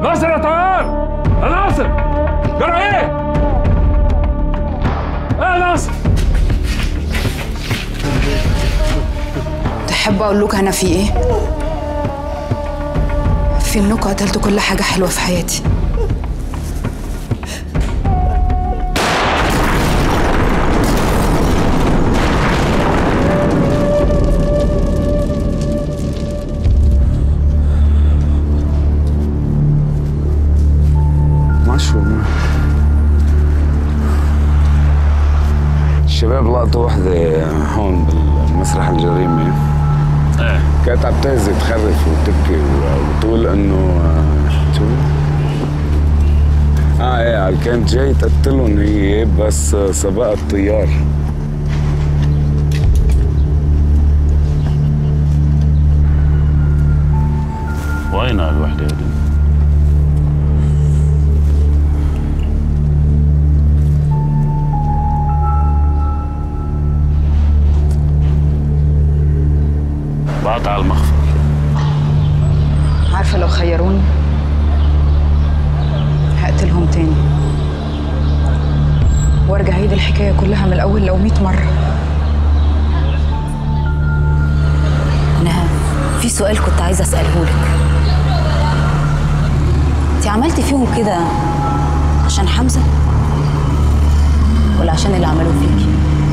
ناصر يا طيار يا ناصر جرى ايه؟ ايه يا ناصر؟ تحب اقول لك انا في ايه في انكم قتلتوا كل حاجه حلوه في حياتي معرفش والله الشباب لقطوا وحدة هون بالمسرح الجريمة ايه كانت عم تهزي تخرف وتبكي وتقول انه آه، شو اه ايه كانت جاي تقتلهم هي بس آه، سبقها الطيار وين الوحدة هذه؟ بعت على المخفر عارفه لو خيروني هقتلهم تاني وارجع اعيد الحكايه كلها من الاول لو 100 مره انا في سؤال كنت عايزه اساله لك انت عملتي فيهم كده عشان حمزه ولا عشان اللي عملوه فيكي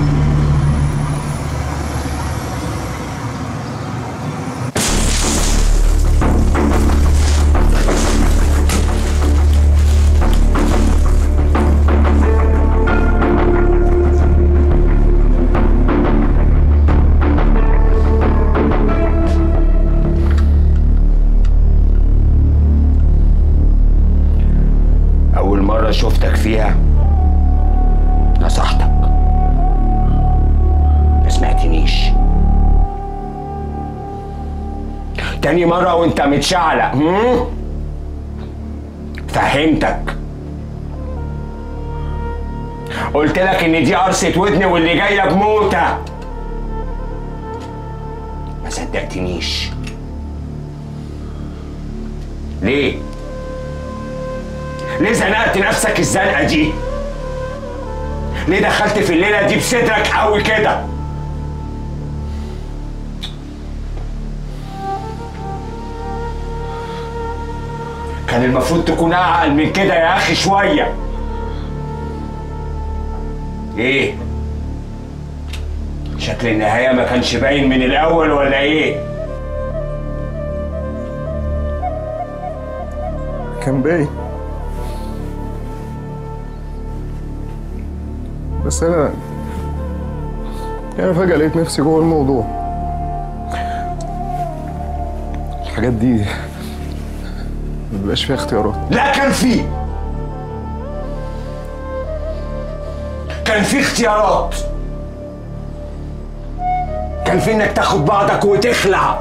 أول مرة شفتك فيها نصحتك ما سمعتنيش تاني مرة وانت متشعلق هم؟ فهمتك قلت لك ان دي قرصة ودن واللي جاية بموتة ما صدقتنيش ليه؟ ليه زنقت نفسك الزنقه دي؟ ليه دخلت في الليله دي بصدرك قوي كده؟ كان المفروض تكون اعقل من كده يا اخي شويه ايه؟ شكل النهايه ما كانش باين من الاول ولا ايه؟ كان باين بس انا انا فجأة لقيت نفسي جوه الموضوع الحاجات دي مبيبقاش فيها اختيارات لا كان في كان في اختيارات كان في انك تاخد بعضك وتخلع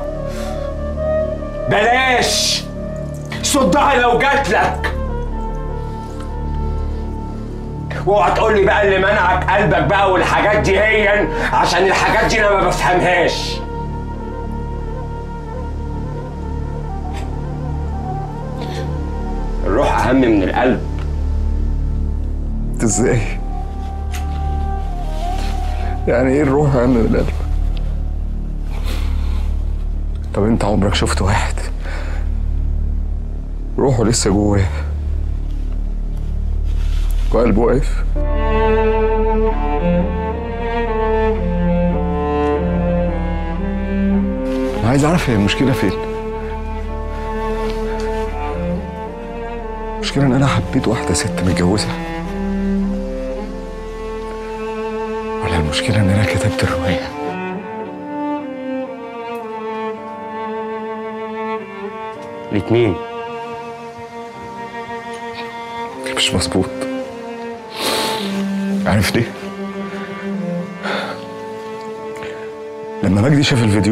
بلاش صدها لو جات لك واوعى تقول لي بقى اللي منعك قلبك بقى والحاجات دي هي عشان الحاجات دي انا ما بفهمهاش الروح اهم من القلب انت ازاي يعني ايه الروح اهم من القلب طب انت عمرك شفت واحد روحه لسه جواه وقلبه واقف انا عايز اعرف هي المشكله فين المشكله ان انا حبيت واحده ست متجوزه ولا المشكله ان انا كتبت الروايه الاتنين مش مظبوط عارف ليه؟ لما مجدي شاف الفيديو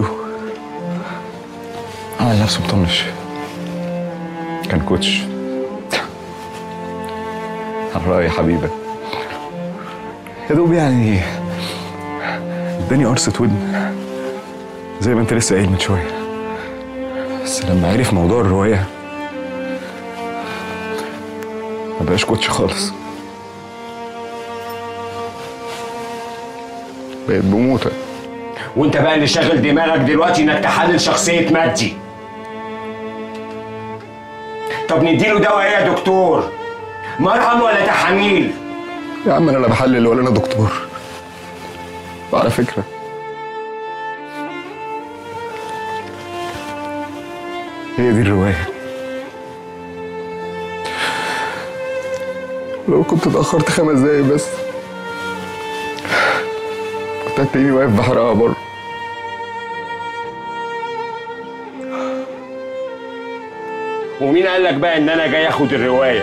عمل نفسه مطنش كان كوتش على رأي حبيبك يا دوب يعني اداني قرصة ودن زي ما انت لسه قايل من شوية بس لما عرف موضوع الرواية ما بقاش كوتش خالص بقيت بموتة وانت بقى اللي شاغل دماغك دلوقتي انك تحلل شخصية مجدي طب نديله دواء ايه يا دكتور مرهم ولا تحاميل يا عم انا لا بحلل ولا انا دكتور وعلى فكرة هي دي الرواية لو كنت اتأخرت خمس دقايق بس كنت هتلاقيني واقف بحرقها بره ومين قال لك بقى ان انا جاي اخد الرواية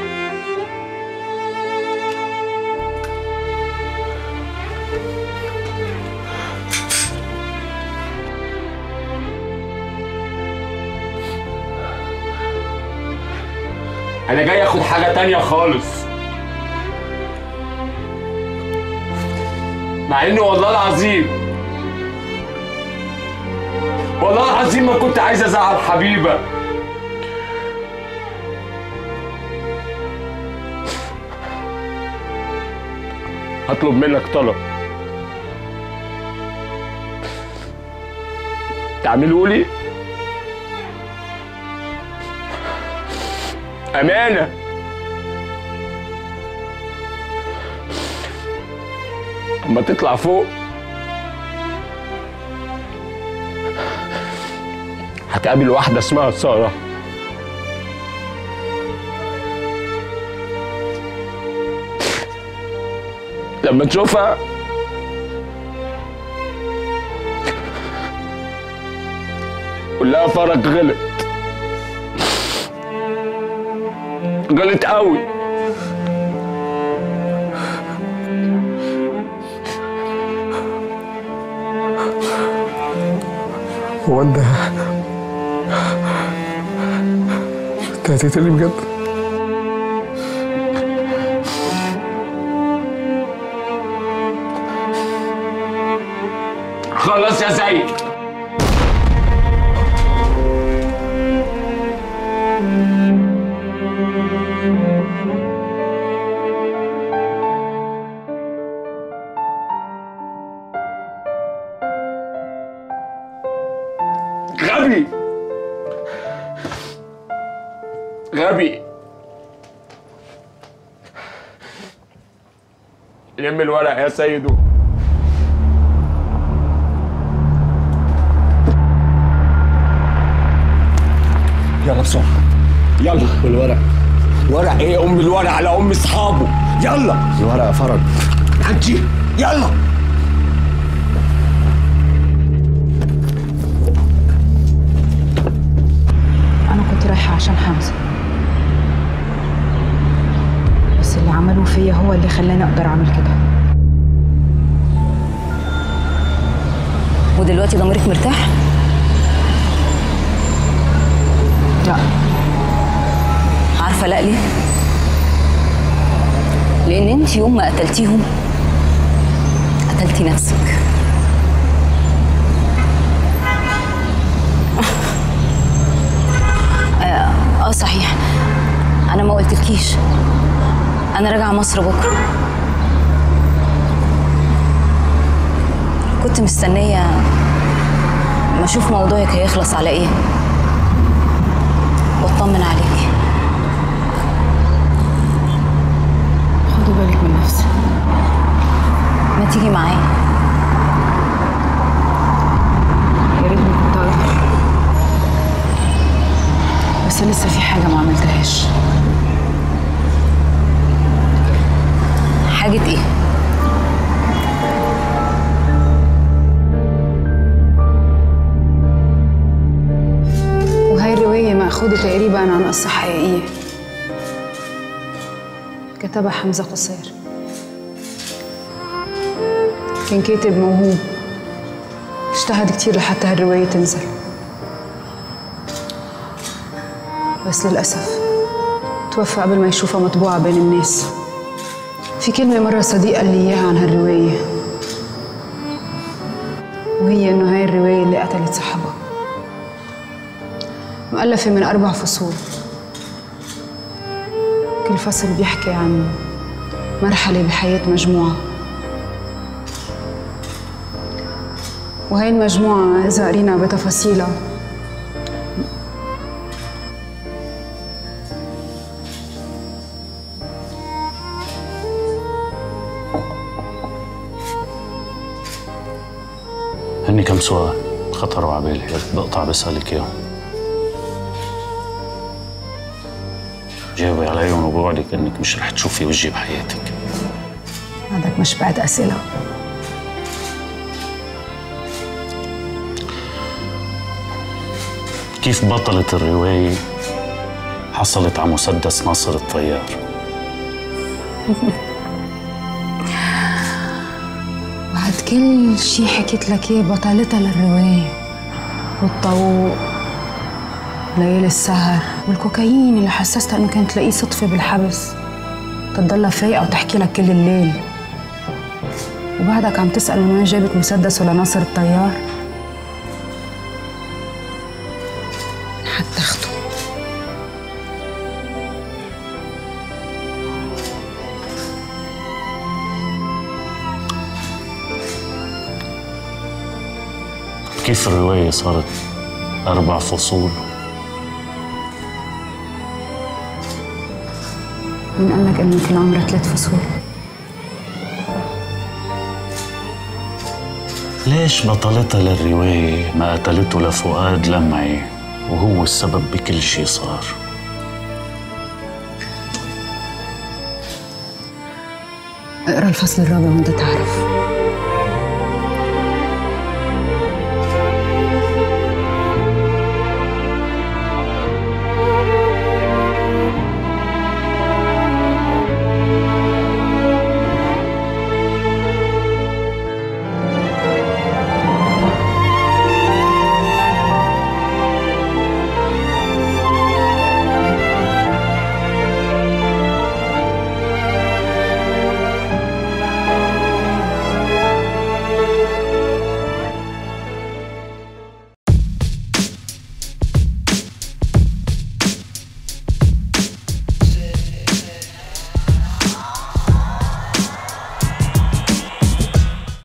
انا جاي اخد حاجة تانية خالص مع اني والله العظيم والله العظيم ما كنت عايز ازعل حبيبه هطلب منك طلب تعملوا لي أمانة اما تطلع فوق هتقابل واحدة اسمها سارة لما تشوفها قول لها فرج غلط غلط قوي هو انت انت هتقتلني بجد؟ خلاص يا سيد غبي غبي لم الورق يا سيدو يلا بسرعة يلا والورق ورق ايه ام الورق على ام اصحابه يلا الورق يا فرج عجي يلا أنا كنت رايحة عشان حمزة بس اللي عملوه فيا هو اللي خلاني أقدر أعمل كده ودلوقتي ضميرك مرتاح لا عارفه لا ليه لان انت يوم ما قتلتيهم قتلتي نفسك اه آه، صحيح انا ما قلتلكيش انا راجعه مصر بكره كنت مستنيه ما اشوف موضوعك هيخلص على ايه واطمن عليكي خدي بالك من نفسك ما تيجي معايا يا ريتني كنت أقدر بس لسه في حاجة ما عملتهاش حاجة ايه؟ وهاي الرواية مأخوذة تقريبا عن قصة حقيقية كتبها حمزة قصير كان كاتب موهوب اجتهد كتير لحتى هالرواية تنزل بس للأسف توفى قبل ما يشوفها مطبوعة بين الناس في كلمة مرة صديق قال لي إياها عن هالرواية وهي إنه هاي الرواية اللي قتلت صاحبها مؤلفة من أربع فصول كل فصل بيحكي عن مرحلة بحياة مجموعة وهي المجموعة إذا قرينا بتفاصيلها هني كم سؤال خطروا على بالي قلت بقطع بسألك إياهم جاوبي عليهم وبوعدك إنك مش رح تشوفي وجهي بحياتك هذاك مش بعد أسئلة كيف بطلة الرواية حصلت على مسدس ناصر الطيار بعد كل شي حكيت لك اياه بطلتها للرواية والطاووق ليالي السهر والكوكايين اللي حسستها انه كانت تلاقيه صدفة بالحبس تضلها فايقة وتحكي لك كل الليل وبعدك عم تسأل من وين جابت مسدسه لناصر الطيار حتى اخته كيف الرواية صارت أربع فصول مين قال لك انه كل عمرها ثلاث فصول ليش بطلتها للرواية ما قتلته لفؤاد لمعي وهو السبب بكل شي صار اقرا الفصل الرابع وانت تعرف